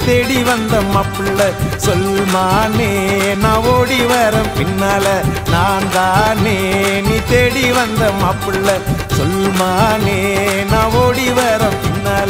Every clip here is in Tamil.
தேடி வந்த மாப்பிள்ள சொல்மானே நான் ஓடி வரேன் பின்னால நான் தானே நீ தேடி வந்த மாப்பிள்ள சொல்மானே நான் ஓடி வரேன் பின்னால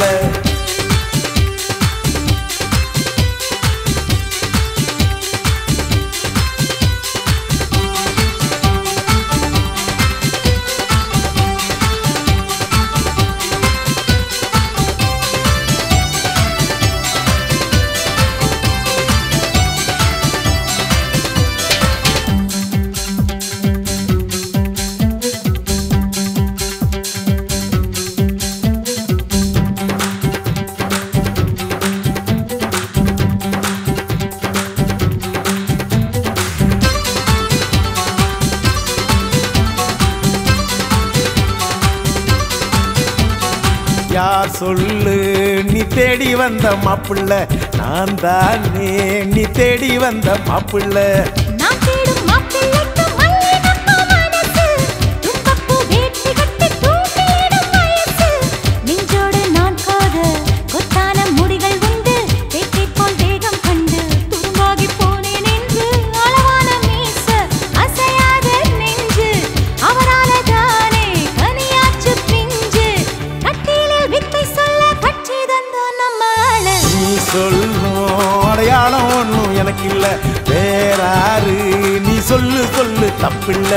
யார் சொல்லு நீ தேடி வந்த மாப்பிள்ள நான் தானே நீ தேடி வந்த மாப்பிள்ள நான் தேடும் மாப்பிள்ளைக்கு மல்லிகைப்பூ மனசு. தும்பப்பூ வேட்டி கட்டி தூண்டியிடும் வயசு. நெஞ்சோடு நான் காதல், கொத்தான முடிகள் உண்டு. வேட்டை போல் தேகம் கண்டு துரும்பாகிப் போனேன் என்று அளவான மீச, அசையாத நெஞ்சு. அவரால தானே கனியாச்சு பிஞ்சு. கட்டிலில் வித்தை சொல்ல கட்சி தந்தான் நம்ம ஆளு. நீ சொல்லும் அடையாளம் ஒண்ணும் எனக்கு இல்ல வேறாரு நீ சொல்லு சொல்லு தப்பில்ல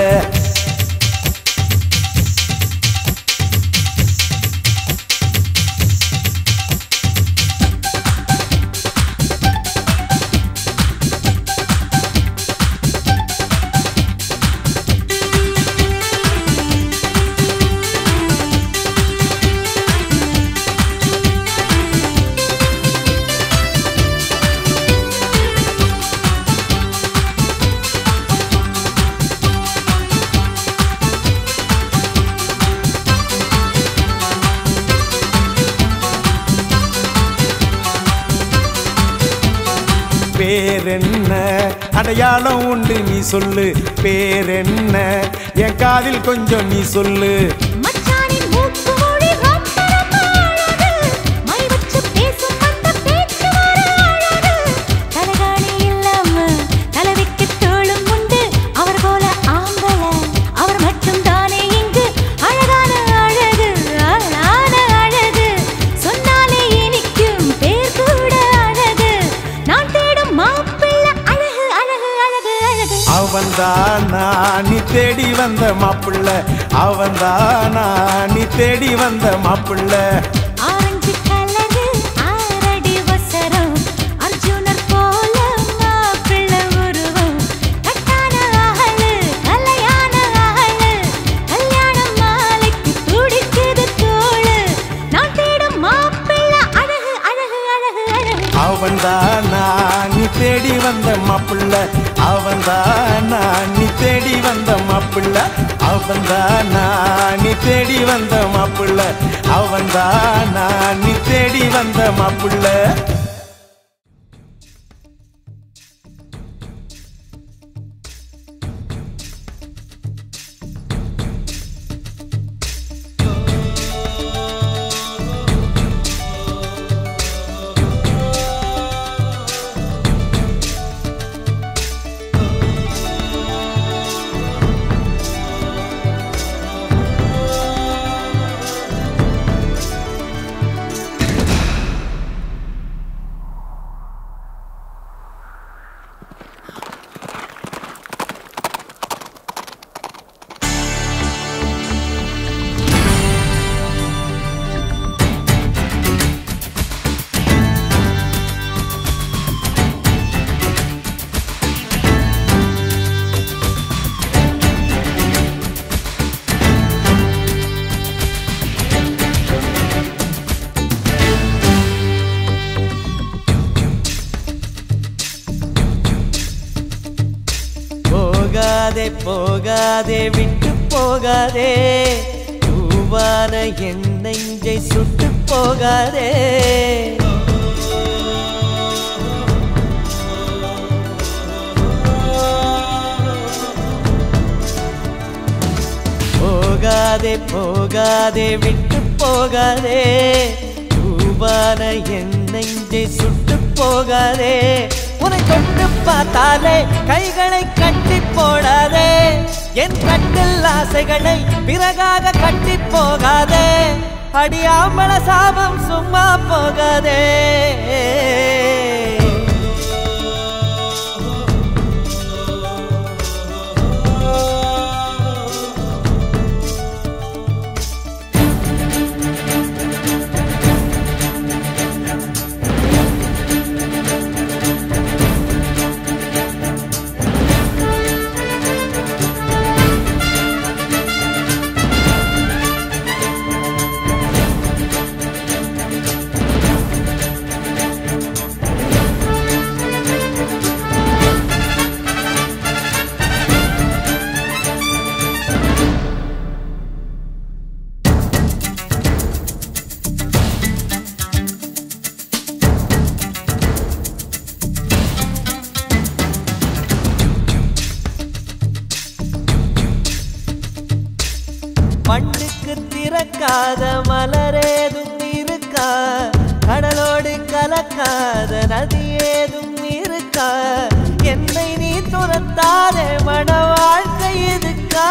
பேரென்ன அடையாளம் உண்டு நீ சொல்லு பேரென்ன என் காதில் கொஞ்சம் நீ சொல்லு மச்சானின் மூக்கு மொழி ரொம்ப ரொம்ப அழகு. மை வச்சு பேசும் அந்த பேச்சு வர அழகு. தலகாணி இல்லாம தலைவிக்கு தோளும் உண்டு. அவர் போல ஆம்பள, அவர் மட்டும் தானே இங்கு அழகான அழகு, அழகான அழகு. சொன்னாலே இனிக்கும் பேர் கூட அழகு. நான் தேடும் மாப்பிள்ளை அழகு, அழகு, அழகு, அழகு. அவன்தானா நீ தேடி வந்த மாப்பிள்ள அவன்தானா நீ தேடி வந்த மாப்பிள்ள ஆரஞ்சு கலரு ஆரடி வசரம் அர்ஜுனர் போல மாப்பிள்ளை உருவம் கட்டான ஆளு கல்யாண ஆளு கல்யாண மாலைக்கு துடிக்குது தோளு நான் தேடும் மாப்பிள்ளை அழகு அழகு அழகு அழகு அவன்தானா நீ தேடி வந்த மாப்பிள்ள அவன்தானா நீ தேடி வந்த மாப்பிள்ள அவன்தானா நீ தேடி வந்த மாப்பிள்ள அவன்தானா நீ தேடி வந்த மாப்பிள்ள போகாதே போகாதே விட்டு போகாதே பூவான என் நெஞ்சை சுட்டு போகாதே போகாதே போகாதே விட்டு போகாதே பூவான என் நெஞ்சை சுட்டு போகாதே உன்னை தொட்டு பார்த்தாலே கைகளை கட்டி போடாதே என் கட்டில் ஆசைகளை பிறகாக கட்டி போகாதே அடியாமல சாபம் சும்மா போகாதே மண்ணுக்கு திறக்காத மலரேதும் இருக்கா கடலோடு கலக்காத நதி ஏதும் இருக்கா என்னை நீ துரத்தாதே மன வாழ்க்கை இதுக்கா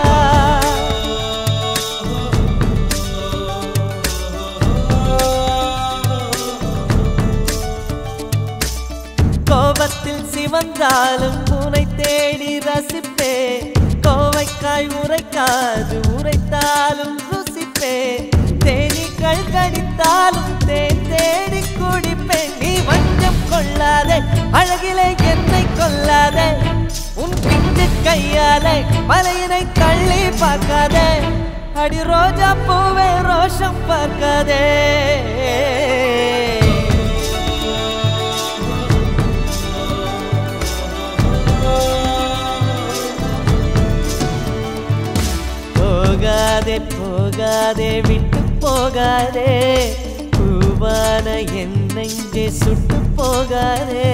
கோபத்தில் சிவந்தாலும் உனை தேடி ரசிப்பே கோவைக்காய் உரைக்காது உரைத்தாலும் ருசிப்பே தேனீக்கள் கடித்தாலும் தேன் தேடி குடிப்பேன் நீ வஞ்சம் கொள்ளாதே அழகிலே என்னை கொல்லாதே உன் பிஞ்சு கையாலே மலையினை தள்ளி பார்க்காதே அடி ரோஜா பூவே ரோஷம் பார்க்காதே போகாதே போகாதே விட்டு போகாதே பூவான என் நெஞ்சே சுட்டு போகாதே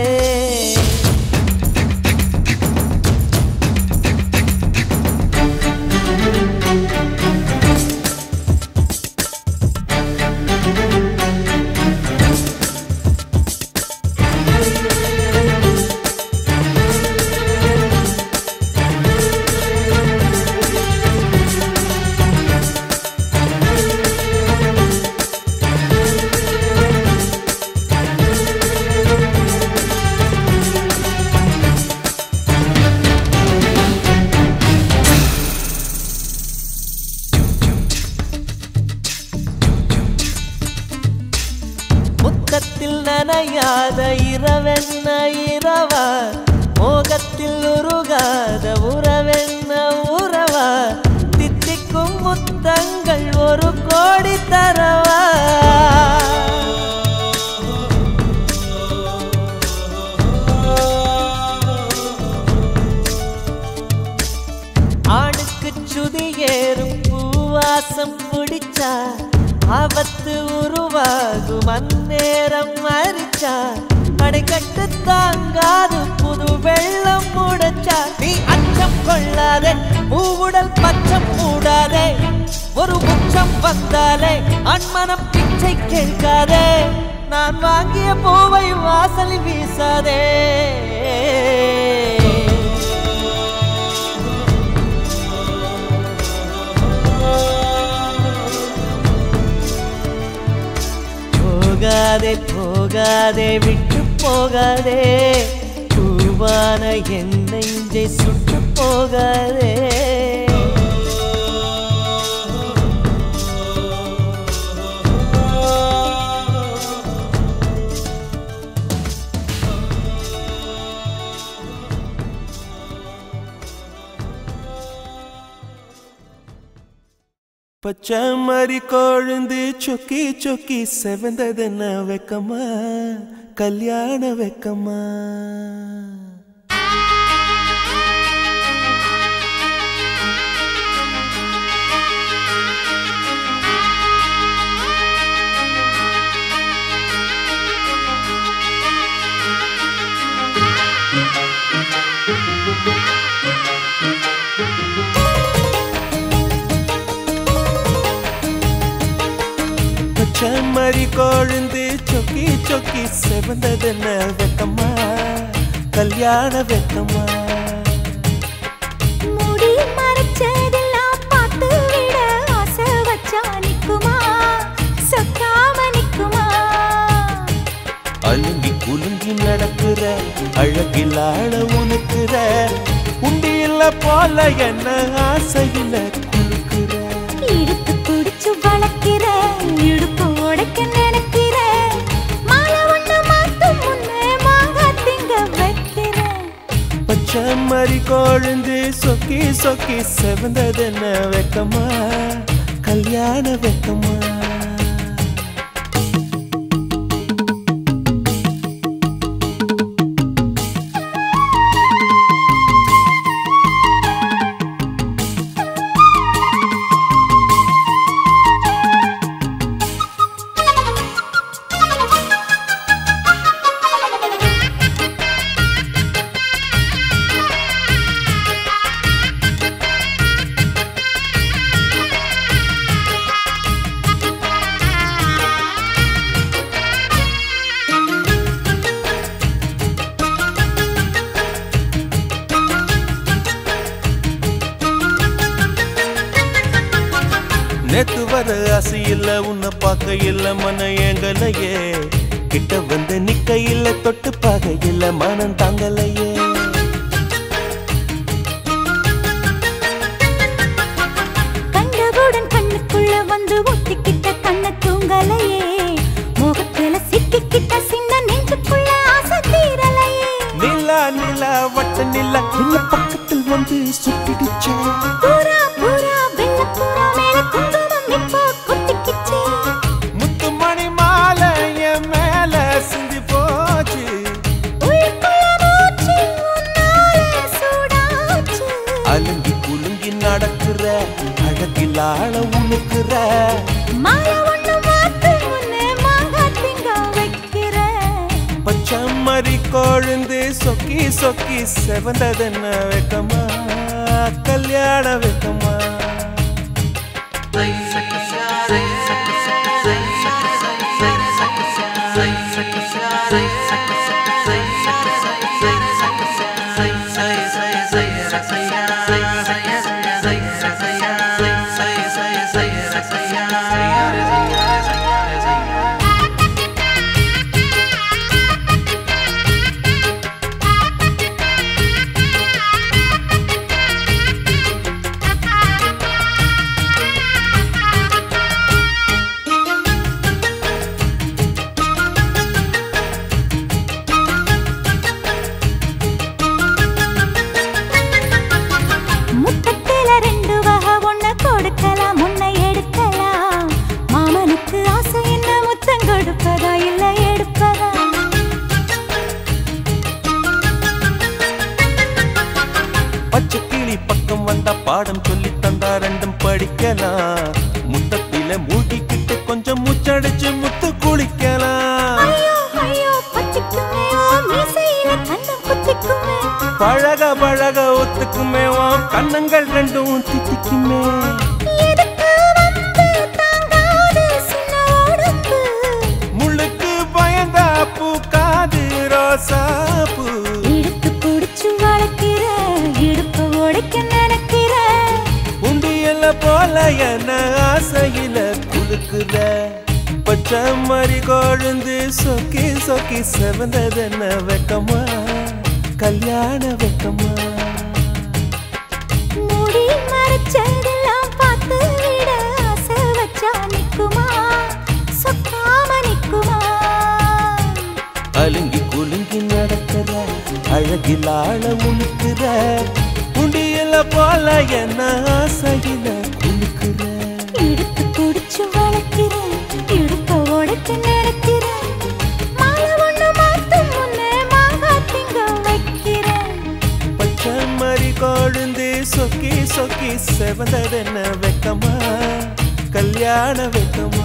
முத்தத்தில் நனையாத இரவென்ன இரவா மோகத்தில் உருகாத உறவென்ன உறவா தித்திக்கும் முத்தங்கள் ஒரு கோடி தரவா ஆணுக்கு சுதி ஏறும் பூவாசம் பிடிச்சா ஆபத்து உருவாகும் அந்நேரம் மறிச்சா அடைக்கட்டு தாங்காது புது வெள்ளம் முடைச்சா நீ அச்சம் கொள்ளாதே பூவுடல் பச்சம் மூடாதே ஒரு உச்சம் வந்தாலே அன்மனம் பிச்சை கேட்காதே நான் வாங்கிய பூவை வாசலில் வீசாதே போகாதே போகாதே விட்டு போகாதே பூவான என் நெஞ்சை சுட்டு போகாதே பச்சை மறி கொழுந்து சொக்கி சொக்கி செவந்ததுன்னு வெக்கமா கல்யாண வெக்கமா பச்சை மறி கொழுந்து சொக்கி சொக்கி செவந்ததென்ன வெக்கமா கல்யாண வெக்கமா முடி மறைச்சதெல்லாம் பார்த்து விட ஆசை வச்சா நிக்குமா சொக்காம நிக்குமா அலுங்கி குலுங்கி நடக்கிற அழகில் ஆழ உனக்குற உண்டியில போல என்ன ஆசையில குலுக்குற இடுப்பு பிடிச்சு வளர்க்கிற இடுப்பு உடைக்க நினைக்கிற மாலை ஒண்ணு மாத்தும் முன்னே மாங்காய் திங்க வைக்கிற பச்சை மறி கொழுந்து சொக்கி சொக்கி செவந்ததென்ன வெக்கமா கல்யாண வெக்கமா நேத்து வர ஆசை இல்ல உன்னை பார்க்க இல்ல மன ஏங்கலையே கிட்ட வந்து நிக்க இல்ல தொட்டு பார்க்க இல்ல மனம் தாங்கலையே கண்டவுடன் கண்ணுக்குள்ள வந்து ஒட்டிக்கிட்ட கண்ண தூங்கலையே முகத்துல சிக்கிக்கிட்ட சின்ன நெஞ்சுக்குள்ள ஆசை தீரலையே நிலா நிலா வட்ட நிலா இந்த பக்கத்தில் வந்து சுட்டிடுச்சே புறா புறா வெள்ள புறா மேல குங்குமம் இப்போ கொட்டிக்கிச்சே முத்துமணி மாலை என் மேல சிந்தி போச்சு உள்ளுக்குள்ள மூச்சு உன்னால சூடாச்சு அலுங்கி குலுங்கி நடக்கிற அழகில் ஆழ உணுக்குற மாலை ஒண்ணு மாத்து முன்னே மாங்காய் திங்க வைக்கிற பச்சை மறி கொழுந்து சொக்கி சொக்கி செவந்ததென்ன வெக்கமா கல்யாண வெக்கமா முத்தத்தில ரெண்டு வகை ஒண்ணு கொடுக்கலாம் முன்ன எடுக்கலாம் மாமனுக்கு ஆசை என்ன முத்தம் கொடுப்பதா இல்ல எடுப்பதா பச்சை கிளி பக்கம் வந்தா பாடம் சொல்லி தந்தா ரெண்டும் படிக்கலாம் முத்தத்தில மூழ்கிக்கிட்டு கொஞ்சம் மூச்சடிச்சு முத்து குளிக்கலாம் ஐயோ ஐயோ பச்சிக்குமே ஓ மீசையில கண்ணம் குத்திக்குமே பழக பழக ஒத்துக்குமே உன் கண்ணங்கள் ரெண்டும் தித்திக்குமே எதுக்கு வந்து தாங்காது சின்ன உடம்பு முள்ளுக்கு பயந்தா பூக்காது ரோசாப்பூ இடுப்பு பிடிச்சு வளர்க்கிற இடுப்பு உடைக்க நினைக்கிற உண்டியல்ல போல என்ன ஆசையில குலுக்குற பச்சை மறி கொழுந்து சொக்கி சொக்கி செவந்ததென்ன வெக்கமா கல்யாண வெக்கமா முடி மறைச்சதெல்லாம் பார்த்து விட ஆசை வச்சா நிக்குமா சொக்காம நிக்குமா அலுங்கி குலுங்கி நடக்கிற அழகில் ஆழ முழுக்கிற உண்டியல்ல போல என்ன ஆசையில குலுக்குற இடுப்பு பிடிச்சு வளர்க்கிற இடுப்ப உடைக்க நினைக்கிற மாலை ஒண்ணு மாத்தும் முன்னே மாங்காய் திங்க வைக்கிற பச்சை மறி கொழுந்து சொக்கி சொக்கி செவந்ததென்ன வெக்கமா கல்யாண வெக்கமா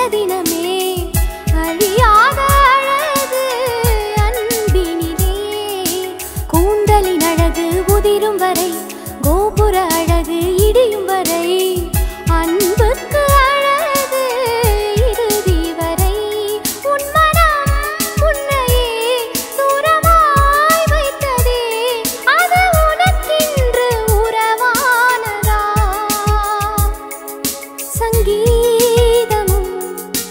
தினமே அழியாத அழகு அன்பினிலே கூந்தலின் அழகு உதிரும் வரை கோபுர அழகு இடியும் வரை அன்புக்கு அழகு இறுதி வரை உன் மனம் உன்னையே தூரமாய் வைத்ததே அது உனக்கென்று உறவானதா சங்கீதமும்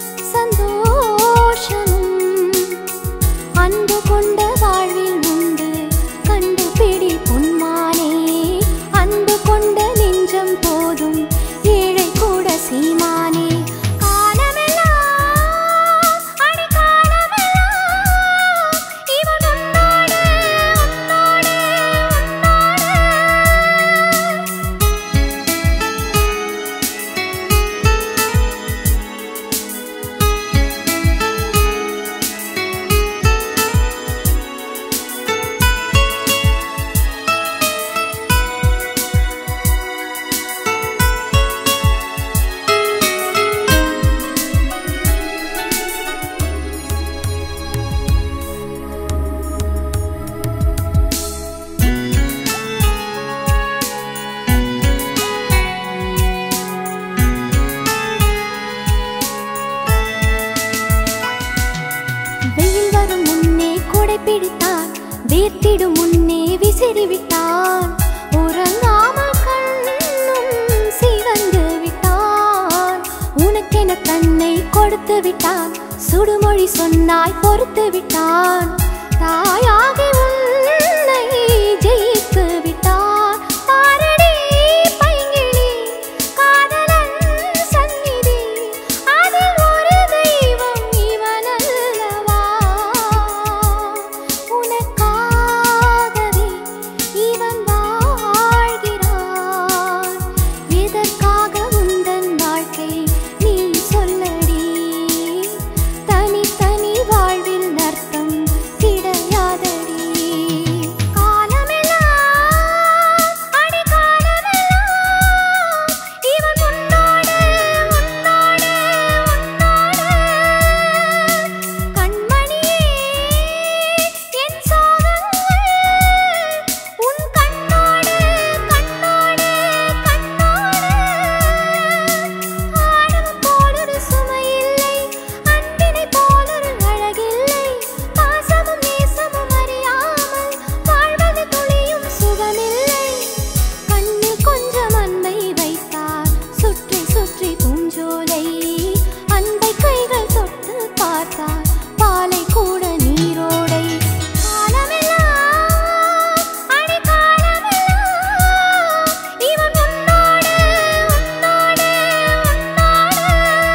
சந்தோஷமும் அன்பு கொண்ட வாழ்வில் உண்டு கண்டுபிடி பொன்மானே அன்பு கொண்ட நெஞ்சம் போதும் ஏழை கூட சீமானே காலமெல்லாம் அடி காலமெல்லாம் இவன் உன்னோடு உன்னோடு உன்னோடு வெயில் வரும் முன்னே கொடை பிடித்தான் வேர்த்திடும் முன்னே விசிறி விட்டான் உறங்காமல் கண்ணும் சிவந்து விட்டான் உனக்கென தன்னை கொடுத்து விட்டான் சுடுமொழி சொன்னாய் பொறுத்து விட்டான் தாயாகி உன்னை ஜெயித்து விட்டான் பாரடி பைங்கிளி காதலன் சந்நிதி அதில் ஒரு தெய்வம் இவனல்லவா உனக்காகவே இவன் வாழ்கிறான் எதற்காக உந்தன் வாழ்க்கை நீ சொல்லடி தனி தனி வாழ்வில் அர்த்தம் கிடையாதடி காலமெல்லாம் அடி காலமெல்லாம் இவன் உன்னோடு உன்னோடு உன்னோடு கண்மணியே என் சோகங்கள் உன் கண்ணோடு கண்ணோடு கண்ணோடு ஆடவம் போலொரு சுமையில்லை அன்பினை போலொரு அழகில்லை பாசமும் நேசமும் அறியாமல் வாழ்வது துளியும் சுகமில்லை கண்ணில் கொஞ்சம் அன்பை வைத்தார் சுற்றி சுற்றி பூஞ்சோலை அன்பை கைகள் தொட்டு பார்த்தார் பாலை கூட நீரோடை காலமெல்லாம் அடி காலமெல்லாம் இவன் உன்னோடு உன்னோடு உன்னோடு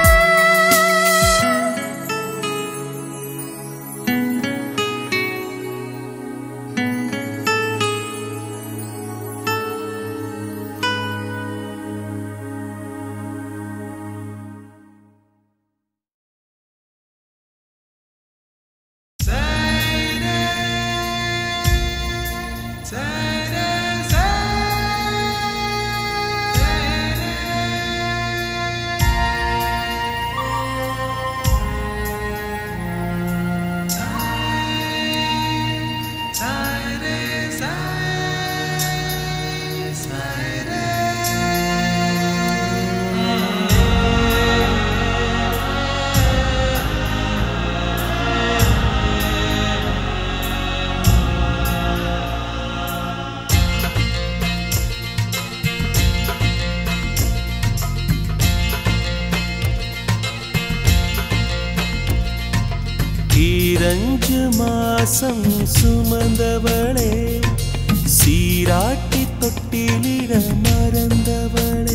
ஈரஞ்சு மாசம் சுமந்தவளே சீராட்டி தொட்டிலிட மறந்தவளே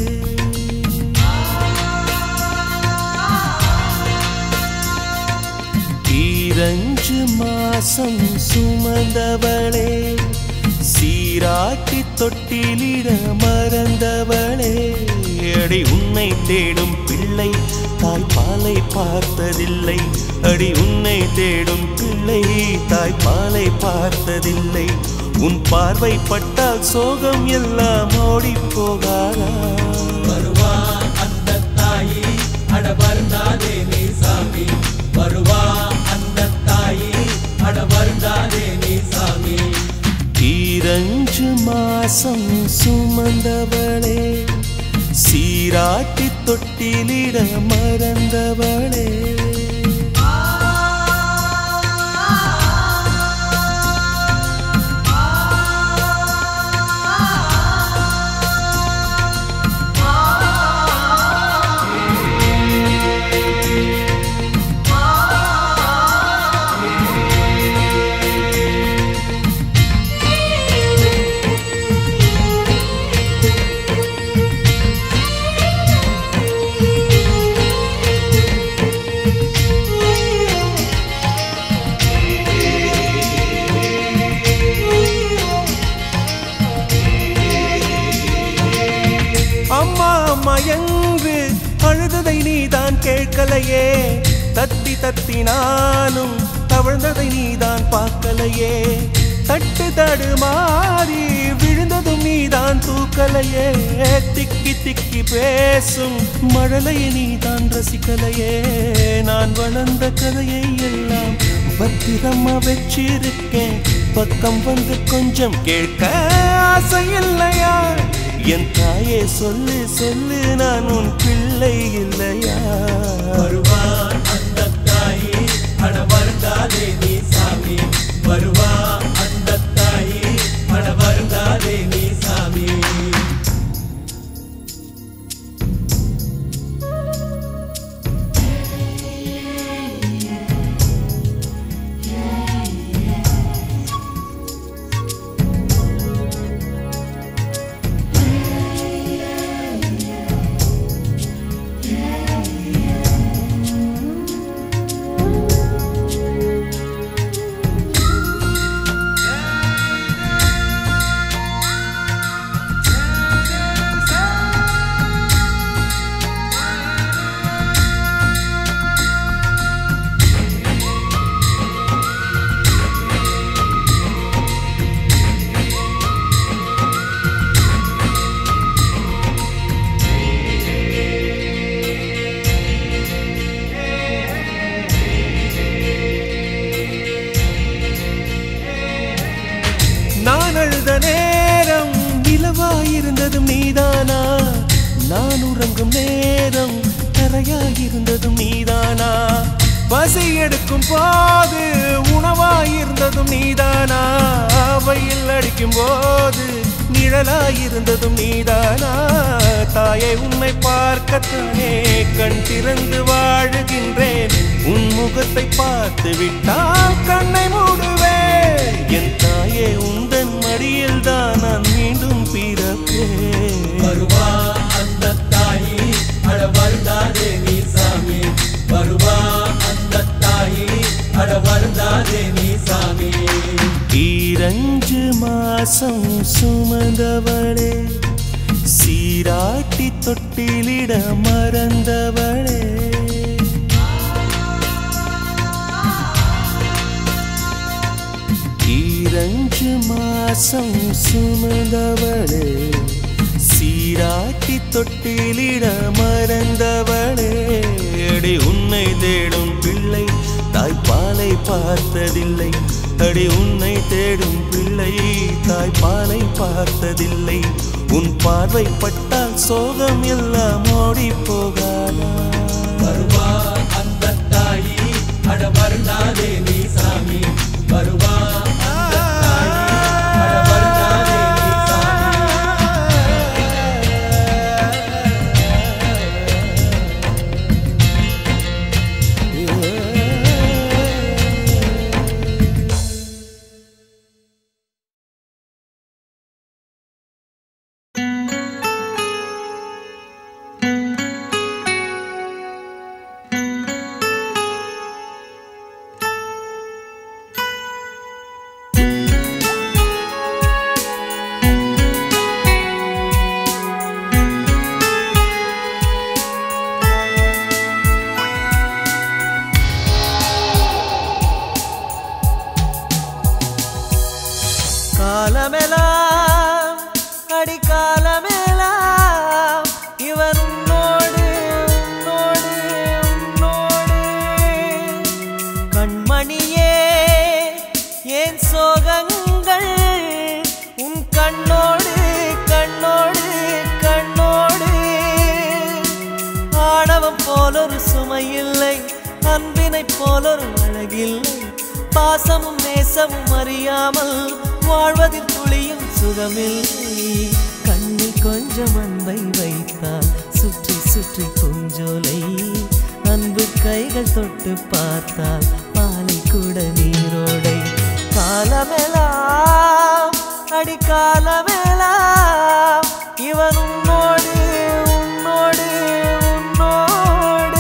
ஈரஞ்சு மாசம் சுமந்தவளே சீராட்டி தொட்டிலிட மறந்தவளே அடி உன்னை தேடும் பிள்ளை தாய்ப்பாலை பார்த்ததில்லை அடி உன்னை தேடும் பிள்ளை தாய்ப்பாலை பார்த்ததில்லை உன் பார்வை பட்டால் சோகம் எல்லாம் ஓடி போகாதா வருவான் அந்த தாயி அட வருந்தாதே நீ சாமி வருவா அந்த தாயி அட வருந்தாதே நீ சாமி ஈரஞ்சு மாசம் சுமந்தவளே சீராட்டி தொட்டிலிட மறந்தவளே அம்மா அம்மா என்று அழுததை நீதான் கேட்கலையே தத்தி தத்தி நானும் தவழ்ந்ததை நீதான் பார்க்கலையே தட்டு தடுமாறி விழுந்ததும் நீதான் தூக்கலையே திக்கி திக்கி பேசும் மழலையை நீதான் ரசிக்கலையே நான் வளர்ந்த கதையை எல்லாம் பத்திரமா வச்சிருக்கேன் பக்கம் வந்து கொஞ்சம் கேட்க ஆசை இல்லையா என் தாயே சொல்லு சொல்லு நான் உன் பிள்ளை இல்லையா வருவா அந்த தாயி அட வருந்தாதே நீ சாமி வருவா அந்த தாயி அட வருந்தாதே நீ சாமி நான் அழுத நேரம் நிலவாயிருந்ததும் நீதானா நான் உறங்கும் நேரம் கரையாயிருந்ததும் நீதானா பசி எடுக்கும் போது உணவாயிருந்ததும் நீதானா வெயில் அடிக்கும் போது நிழலாயிருந்ததும் நீதானா தாயை உன்னை பார்க்கத்தானே கண் திறந்து வாழுகின்றேன் உன் முகத்தை பார்த்து விட்டால் கண்ணை மூடுவேன் என் தாயே உந்தன் மடியில் தான் நான் மீண்டும் பிறப்பேன் வருவா அந்த தாயி அட வருந்தாதே நீ சாமி வருவா அந்த தாயி அட வருந்தாதே நீ சாமி ஈரஞ்சு மாசம் சுமந்தவளே சீராட்டி தொட்டிலிட மறந்தவளே ஈரஞ்சு மாசம் சுமந்தவளே சீராட்டி தொட்டிலிட மறந்தவளே அடி உன்னை தேடும் பிள்ளை தாய்ப்பாலை பார்த்ததில்லை அடி உன்னை தேடும் பிள்ளை தாய்ப்பாலை பார்த்ததில்லை உன் பார்வை பட்டால் சோகம் எல்லாம் ஓடி போகாதா வருவா அந்த தாயி அட வருந்தாதே நீ சாமி வருவா அந்த தாயி அட வருந்தாதே நீ சாமி காலமெல்லாம் அடி காலமெல்லாம் இவன் உன்னோடு உன்னோடு சுமையில்லை அன்பினை போலொரு அழகில்லை பாசமும் நேசமும் அறியாமல் வாழ்வதில் துளியும் சுகமில்லை கண்ணில் கொஞ்சம் அன்பை வைத்தால் சுற்றி சுற்றி பூஞ்சோலை அன்பு கைகள் தொட்டு பார்த்தால் பாலை கூட நீரோடை காலமெல்லாம் அடி காலமெல்லாம் இவன் உன்னோடு உன்னோடு உன்னோடு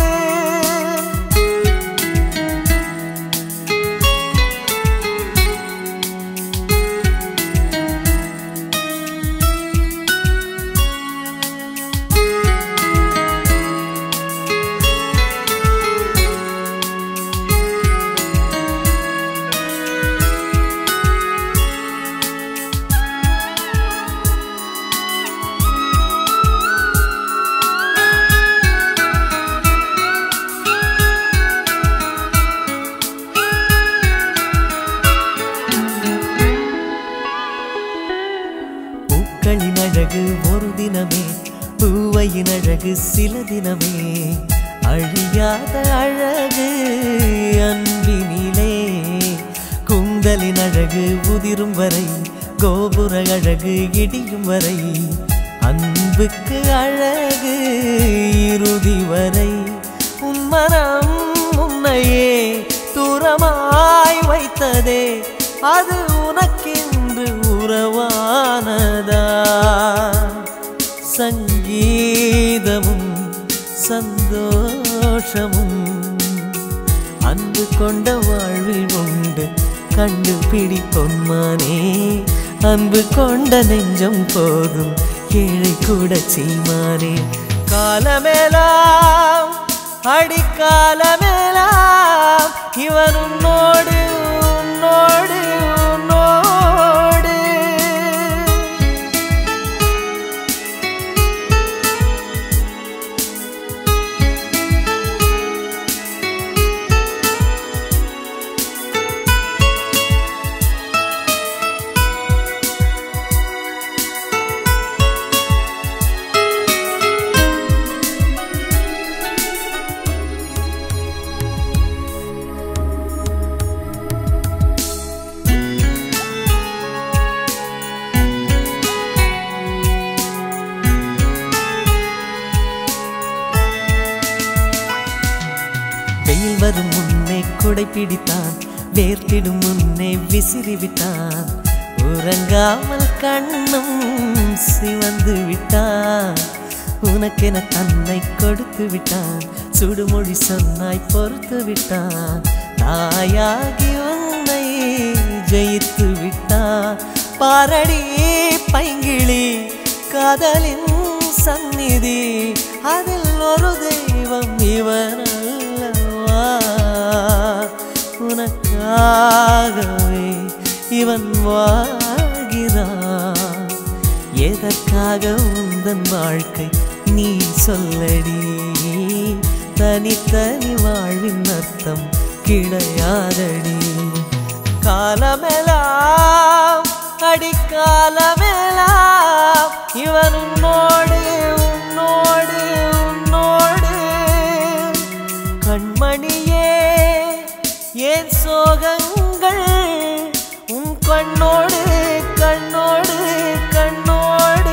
பூக்களின் அழகு ஒரு தினமே பூவையின் அழகு சில தினமே அழியாத அழகு அன்பினிலே குந்தலின் அழகு உதிரும் வரை கோபுர அழகு இடியும் வரை அன்புக்கு அழகு இறுதி வரை உன் மனம் உன்னையே தூரமாய் வைத்ததே அது உனக்கென்று உறவானதா சங்கீதமும் சந்தோஷமும் அன்பு கொண்ட வாழ்வில் உண்டு கண்டுபிடி பொன்மானே அன்பு கொண்ட நெஞ்சம் போதும் ஏழை கூட சீமானே காலமேலாம் அடிக்காலமேலாம் இவன் உன்னோடு உன்னோடு உன்னோடு வெயில் வரும் முன்னே குடை பிடித்தான் வேர்த்திடும் முன்னே விசிறி விட்டான் உறங்காமல் கண்ணும் சிவந்து விட்டான் உனக்கென தன்னை கொடுத்து விட்டான் சுடுமொழி சொன்னாய் பொறுத்து விட்டான் தாயாகி உன்னை ஜெயித்து விட்டான் பாரடி பைங்கிளி காதலின் சந்நிதி அதில் ஒரு தெய்வம் இவன் அல்லவா உனக்காகவே இவன் வாழ்கிறான் எதற்காக உந்தன் வாழ்க்கை நீ சொல்லடி தனித்தனி வாழ்வின் அர்த்தம் கிடையாதடி காலமெல்லாம் அடிக்காலமெல்லாம் இவன் உன்னோடு உன்னோடு உன்னோடு கண்மணியே ஏன் சோகங்கள் உன் கண்ணோடு கண்ணோடு கண்ணோடு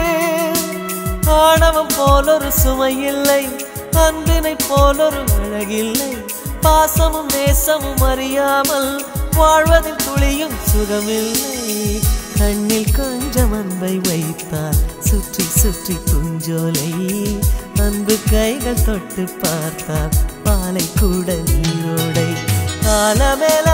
ஆணவம் போலொரு சுமையில்லை அன்பினை போலொரு அழகில்லை பாசமும் நேசமும் அறியாமல் வாழ்வதில் துளியும் சுகமில்லை கண்ணில் கொஞ்சம் அன்பை வைத்தால் சுற்றி சுற்றி குஞ்சோலை அன்பு கைகள் தொட்டு பார்த்தால் பாலை கூட நீரோடை காலமேல